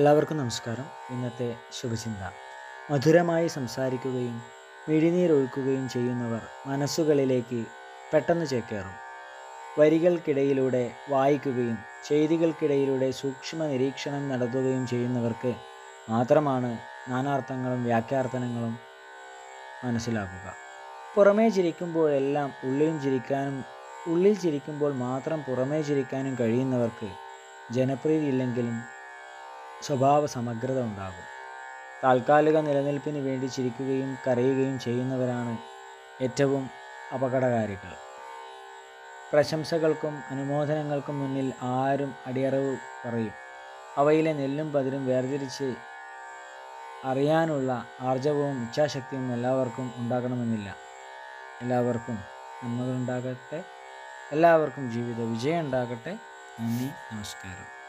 എല്ലാവർക്കും നമസ്കാരം ഇന്നത്തെ ശുഭചിന്ത മധുരമായി സംസാരിക്കുകയും മിഴിനീരൊഴുക്കുകയും ചെയ്യുന്നവർ മനസ്സുകളിലേക്ക് പെട്ടെന്ന് ചേക്കേറും വരികൾക്കിടയിലൂടെ വായിക്കുകയും ചെയ്തികൾക്കിടയിലൂടെ സൂക്ഷ്മ നിരീക്ഷണം നടത്തുകയും ചെയ്യുന്നവർക്ക് മാത്രമാണ് നാനാർത്ഥങ്ങളും വ്യാഖ്യാർത്ഥനങ്ങളും മനസ്സിലാക്കുക പുറമേ ചിരിക്കുമ്പോഴെല്ലാം ഉള്ളിലും ചിരിക്കാനും ഉള്ളിൽ ചിരിക്കുമ്പോൾ മാത്രം പുറമേ ചിരിക്കാനും കഴിയുന്നവർക്ക് ജനപ്രീതി ഇല്ലെങ്കിലും സ്വഭാവ സമഗ്രത ഉണ്ടാകും താൽക്കാലിക നിലനിൽപ്പിന് വേണ്ടി ചിരിക്കുകയും കരയുകയും ചെയ്യുന്നവരാണ് ഏറ്റവും അപകടകാരികൾ പ്രശംസകൾക്കും അനുമോദനങ്ങൾക്കും മുന്നിൽ ആരും അടിയറവ് പറയും അവയിലെ നെല്ലും പതിരും വേർതിരിച്ച് അറിയാനുള്ള ആർജവവും ഇച്ഛാശക്തിയും എല്ലാവർക്കും ഉണ്ടാകണമെന്നില്ല എല്ലാവർക്കും നന്മകളുണ്ടാകട്ടെ എല്ലാവർക്കും ജീവിത വിജയം ഉണ്ടാകട്ടെ നന്ദി നമസ്കാരം